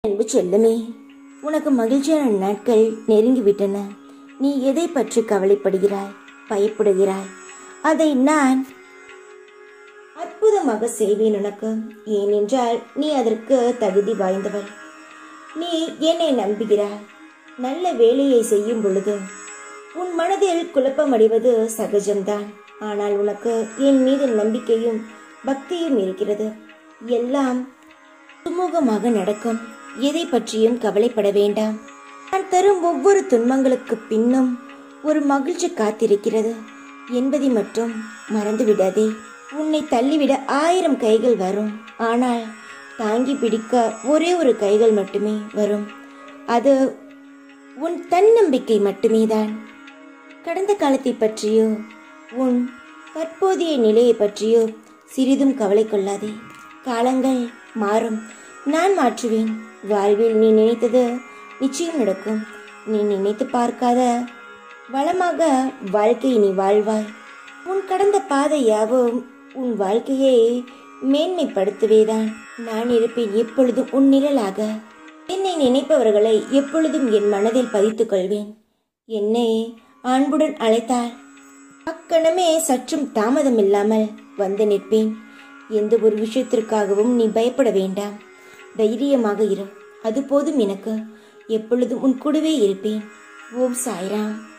அன்பு செல்லமே உனக்கு மகிழ்ச்சியான நாட்கள் நெருங்கிவிட்டன நீ எதை பற்றி கவலைப்படுகிறாய் பயப்படுகிறாய் அதை நான் அற்புதமாக செய்வேன் உனக்கு ஏனென்றால் நீ அதற்கு தகுதி வாய்ந்தவள் நீ என்னை நம்புகிறாய் நல்ல வேலையை செய்யும் பொழுது உன் மனதில் குழப்பமடைவது சகஜம்தான் ஆனால் உனக்கு என் மீது நம்பிக்கையும் பக்தியும் இருக்கிறது எல்லாம் சுமூகமாக நடக்கும் எதை பற்றியும் கவலைப்பட வேண்டாம் நான் தரும் ஒவ்வொரு துன்பங்களுக்கு பின்னும் ஒரு மகிழ்ச்சி காத்திருக்கிறது என்பதை மட்டும் மறந்து விடாதே உன்னை தள்ளிவிட ஆயிரம் கைகள் வரும் ஆனால் தாங்கி பிடிக்க ஒரே ஒரு கைகள் மட்டுமே வரும் அது உன் தன்னம்பிக்கை மட்டுமே தான் கடந்த காலத்தை பற்றியோ உன் தற்போதைய நிலையை பற்றியோ சிறிதும் கவலை கொள்ளாதே காலங்கள் மாறும் நான் மாற்றுவேன் வாழ்வில் நீ நினைத்தது நிச்சயம் நடக்கும் நீ நினைத்து பார்க்காத வளமாக வாழ்க்கையை நீ வாழ்வாய் உன் கடந்த பாதை யாவும் உன் வாழ்க்கையை மேன்மைப்படுத்துவேதான் நான் இருப்பேன் எப்பொழுதும் உன் நிழலாக என்னை நினைப்பவர்களை எப்பொழுதும் என் மனதில் பதித்துக் கொள்வேன் என்னை அன்புடன் அழைத்தால் அக்கணமே சற்றும் தாமதமில்லாமல் வந்து நிற்பேன் எந்த ஒரு விஷயத்திற்காகவும் நீ பயப்பட வேண்டாம் தைரியமாக இரு அது போதும் எனக்கு எப்பொழுதும் உன் கூடவே இருப்பேன் ஓம் சாய்ராம்